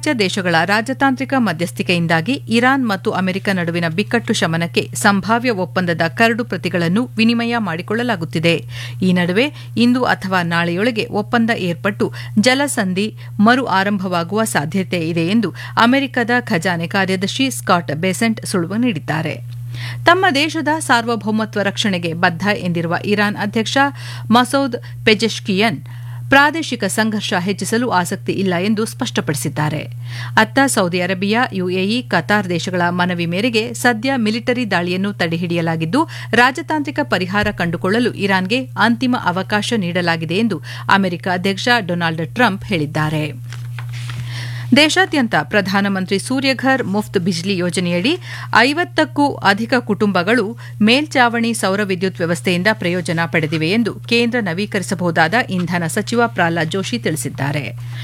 ಪಾಶ್ಚಿಮಾತ್ಯ ದೇಶಗಳ ರಾಜತಾಂತ್ರಿಕ ಮಧ್ಯಸ್ಥಿಕೆಯಿಂದಾಗಿ ಇರಾನ್ ಮತ್ತು ಅಮೆರಿಕ ನಡುವಿನ ಬಿಕ್ಕಟ್ಟು ಶಮನಕ್ಕೆ ಸಂಭಾವ್ಯ ಒಪ್ಪಂದದ ಕರಡು ಪ್ರತಿಗಳನ್ನು ವಿನಿಮಯ ಮಾಡಿಕೊಳ್ಳಲಾಗುತ್ತಿದೆ ಈ ನಡುವೆ ಇಂದು ಅಥವಾ ನಾಳೆಯೊಳಗೆ ಒಪ್ಪಂದ ಏರ್ಪಟ್ಟು ಜಲಸಂಧಿ ಮರು ಆರಂಭವಾಗುವ ಸಾಧ್ಯತೆ ಇದೆ ಎಂದು ಅಮೆರಿಕದ ಖಜಾನೆ ಕಾರ್ಯದರ್ಶಿ ಸ್ಕಾಟ್ ಬೆಸೆಂಟ್ ಸುಳುವು ನೀಡಿದ್ದಾರೆ ತಮ್ಮ ದೇಶದ ಸಾರ್ವಭೌಮತ್ವ ರಕ್ಷಣೆಗೆ ಬದ್ಧ ಎಂದಿರುವ ಇರಾನ್ ಅಧ್ಯಕ್ಷ ಮಸೌದ್ ಪೆಜೆಶ್ಕಿಯನ್ ಪ್ರಾದೇಶಿಕ ಸಂಘರ್ಷ ಹೆಚ್ಚಿಸಲು ಆಸಕ್ತಿ ಇಲ್ಲ ಎಂದು ಸ್ಪಷ್ಟಪಡಿಸಿದ್ದಾರೆ ಅತ್ತ ಸೌದಿ ಅರೇಬಿಯಾ ಯುಎಇ ಕತಾರ್ ದೇಶಗಳ ಮನವಿ ಮೇರೆಗೆ ಸದ್ಯ ಮಿಲಿಟರಿ ದಾಳಿಯನ್ನು ತಡೆಹಿಡಿಯಲಾಗಿದ್ದು ರಾಜತಾಂತ್ರಿಕ ಪರಿಹಾರ ಕಂಡುಕೊಳ್ಳಲು ಇರಾನ್ಗೆ ಅಂತಿಮ ಅವಕಾಶ ನೀಡಲಾಗಿದೆ ಎಂದು ಅಮೆರಿಕ ಅಧ್ಯಕ್ಷ ಡೊನಾಲ್ಡ್ ಟ್ರಂಪ್ ಹೇಳಿದ್ದಾರೆ ದೇಶಾದ್ಯಂತ ಪ್ರಧಾನಮಂತ್ರಿ ಸೂರ್ಯಘರ್ ಮುಫ್ತ್ ಬಿಜ್ಲಿ ಯೋಜನೆಯಡಿ ಐವತ್ತಕ್ಕೂ ಅಧಿಕ ಕುಟುಂಬಗಳು ಮೇಲ್ಚಾವಣಿ ಸೌರ ವಿದ್ಯುತ್ ವ್ಯವಸ್ಥೆಯಿಂದ ಪ್ರಯೋಜನ ಪಡೆದಿವೆ ಎಂದು ಕೇಂದ್ರ ನವೀಕರಿಸಬಹುದಾದ ಇಂಧನ ಸಚಿವ ಪ್ರಹ್ಲಾದ್ ಜೋಶಿ ತಿಳಿಸಿದ್ದಾರೆ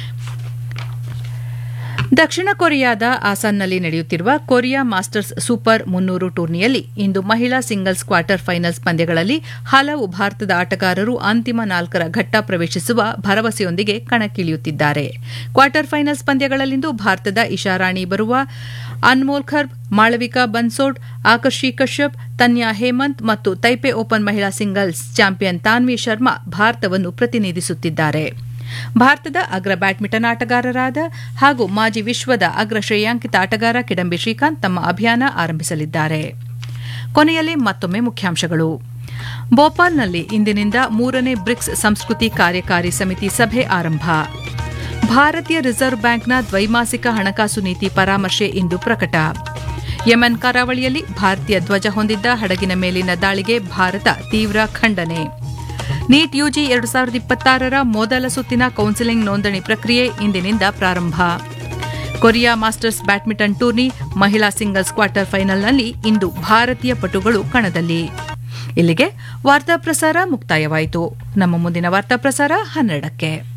ದಕ್ಷಿಣ ಕೊರಿಯಾದ ಆಸಾನ್ನಲ್ಲಿ ನಡೆಯುತ್ತಿರುವ ಕೊರಿಯಾ ಮಾಸ್ಟರ್ಸ್ ಸೂಪರ್ ಮುನ್ನೂರು ಟೂರ್ನಿಯಲ್ಲಿ ಇಂದು ಮಹಿಳಾ ಸಿಂಗಲ್ಸ್ ಕ್ವಾರ್ಟರ್ ಫೈನಲ್ಸ್ ಪಂದ್ಯಗಳಲ್ಲಿ ಹಲವು ಭಾರತದ ಆಟಗಾರರು ಅಂತಿಮ ನಾಲ್ಕರ ಘಟ್ಟ ಪ್ರವೇಶಿಸುವ ಭರವಸೆಯೊಂದಿಗೆ ಕಣಕ್ಕಿಳಿಯುತ್ತಿದ್ದಾರೆ ಕ್ವಾರ್ಟರ್ ಫೈನಲ್ಸ್ ಪಂದ್ಯಗಳಲ್ಲಿಂದು ಭಾರತದ ಇಶಾರಾಣಿ ಬರುವ ಅನ್ಮೋಲ್ ಖರ್ಬ್ ಮಾಳವಿಕಾ ಬನ್ಸೋಡ್ ಆಕರ್ಷಿ ಕಶ್ಯಪ್ ತನ್ಯಾ ಹೇಮಂತ್ ಮತ್ತು ತೈಪೆ ಓಪನ್ ಮಹಿಳಾ ಸಿಂಗಲ್ಸ್ ಚಾಂಪಿಯನ್ ತಾನ್ವಿ ಶರ್ಮಾ ಭಾರತವನ್ನು ಪ್ರತಿನಿಧಿಸುತ್ತಿದ್ದಾರೆ ಭಾರತದ ಅಗ್ರ ಬ್ಯಾಡ್ಮಿಂಟನ್ ಆಟಗಾರರಾದ ಹಾಗೂ ಮಾಜಿ ವಿಶ್ವದ ಅಗ್ರ ಶ್ರೇಯಾಂಕಿತ ಆಟಗಾರ ಕಿಡಂಬಿ ಶ್ರೀಕಾಂತ್ ತಮ್ಮ ಅಭಿಯಾನ ಆರಂಭಿಸಲಿದ್ದಾರೆ ಕೊನೆಯಲ್ಲಿ ಮತ್ತೊಮ್ಮೆ ಮುಖ್ಯಾಂಶಗಳು ಭೋಪಾಲ್ನಲ್ಲಿ ಇಂದಿನಿಂದ ಮೂರನೇ ಬ್ರಿಕ್ಸ್ ಸಂಸ್ಕೃತಿ ಕಾರ್ಯಕಾರಿ ಸಮಿತಿ ಸಭೆ ಆರಂಭ ಭಾರತೀಯ ರಿಸರ್ವ್ ಬ್ಯಾಂಕ್ನ ದ್ವೈಮಾಸಿಕ ಹಣಕಾಸು ನೀತಿ ಪರಾಮರ್ಶೆ ಇಂದು ಪ್ರಕಟ ಯೆಮೆನ್ ಕರಾವಳಿಯಲ್ಲಿ ಭಾರತೀಯ ಧ್ವಜ ಹೊಂದಿದ್ದ ಹಡಗಿನ ಮೇಲಿನ ದಾಳಿಗೆ ಭಾರತ ತೀವ್ರ ಖಂಡನೆ ನೀಟ್ ಯುಜಿ ಎರಡು ಸಾವಿರದ ಇಪ್ಪತ್ತಾರರ ಮೊದಲ ಸುತ್ತಿನ ಕೌನ್ಸಿಲಿಂಗ್ ನೋಂದಣಿ ಪ್ರಕ್ರಿಯೆ ಇಂದಿನಿಂದ ಪ್ರಾರಂಭ ಕೊರಿಯಾ ಮಾಸ್ಟರ್ಸ್ ಬ್ಯಾಡ್ಮಿಂಟನ್ ಟೂರ್ನಿ ಮಹಿಳಾ ಸಿಂಗಲ್ಸ್ ಕ್ವಾರ್ಟರ್ ಫೈನಲ್ನಲ್ಲಿ ಇಂದು ಭಾರತೀಯ ಪಟುಗಳು ಕಣದಲ್ಲಿ ಇಲ್ಲಿಗೆ ವಾರ್ತಾ ಪ್ರಸಾರ ಮುಕ್ತಾಯವಾಯಿತು ನಮ್ಮ ಮುಂದಿನ ವಾರ್ತಾ ಪ್ರಸಾರ ಹನ್ನೆರಡಕ್ಕೆ